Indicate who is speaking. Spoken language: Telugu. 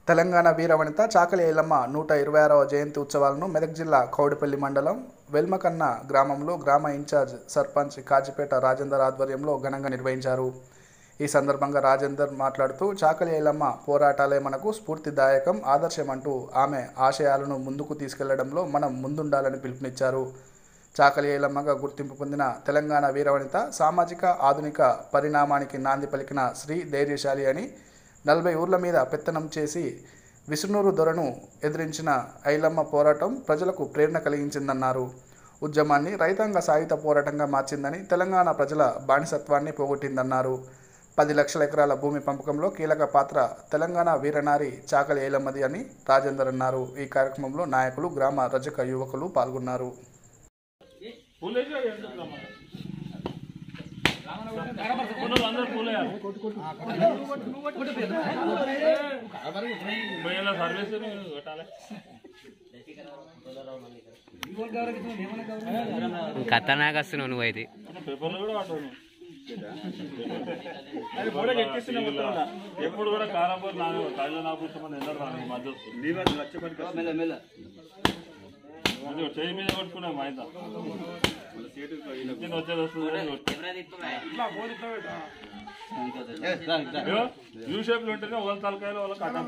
Speaker 1: తెలంగాణ వీరవనిత చాకలి ఐలమ్మ నూట ఇరవై ఆరవ జయంతి ఉత్సవాలను మెదక్ జిల్లా కౌడిపల్లి మండలం వెల్మకన్న గ్రామంలో గ్రామ ఇన్ఛార్జ్ సర్పంచ్ కాజిపేట రాజేందర్ ఆధ్వర్యంలో ఘనంగా నిర్వహించారు ఈ సందర్భంగా రాజేందర్ మాట్లాడుతూ చాకలి ఐలమ్మ పోరాటాలే మనకు స్ఫూర్తిదాయకం ఆదర్శం అంటూ ఆమె ఆశయాలను ముందుకు తీసుకెళ్లడంలో మనం ముందుండాలని పిలుపునిచ్చారు చాకలి ఐలమ్మగా గుర్తింపు పొందిన తెలంగాణ వీరవనిత సామాజిక ఆధునిక పరిణామానికి నాంది పలికిన శ్రీ ధైర్యశాలి అని నలభై ఊర్ల మీద పెత్తనం చేసి విసునూరు దొరను ఎదిరించిన ఐలమ్మ పోరాటం ప్రజలకు ప్రేరణ కలిగించిందన్నారు ఉద్యమాన్ని రైతాంగ సాయుధ పోరాటంగా మార్చిందని తెలంగాణ ప్రజల బానిసత్వాన్ని పోగొట్టిందన్నారు పది లక్షల ఎకరాల భూమి పంపకంలో కీలక పాత్ర తెలంగాణ వీరనారి చాకలి ఐలమ్మది అని రాజేందర్ అన్నారు ఈ కార్యక్రమంలో నాయకులు గ్రామ రజక యువకులు పాల్గొన్నారు
Speaker 2: పూలేగా ఎందుకు రమ్మని? పూలు అందరూ పూలేయాలి. పోయేలా సర్వీస్ పెట్టాలి
Speaker 3: ఖతర్నాక్ వస్తున్నావు నువ్వు అయితే
Speaker 2: పేపర్లు కూడా వాడను అది కూడా ఎక్కిస్తున్నా మొత్తం ఇలా. ఎప్పుడు కూడా కారాపూర్ నా కాళ్ళు నా పుస్తకం ఎందరు రాను ఈ మధ్య వస్తుంది. అది ఒక చేయి మీద కొట్టుకున్నా మా ఇంత కింద వచ్చేది వస్తుంది అని కొట్టు. అయ్యో, యూ షేప్ లో ఉంటేనే వాళ్ళ తలకాయలు వాళ్ళకి అడ్డం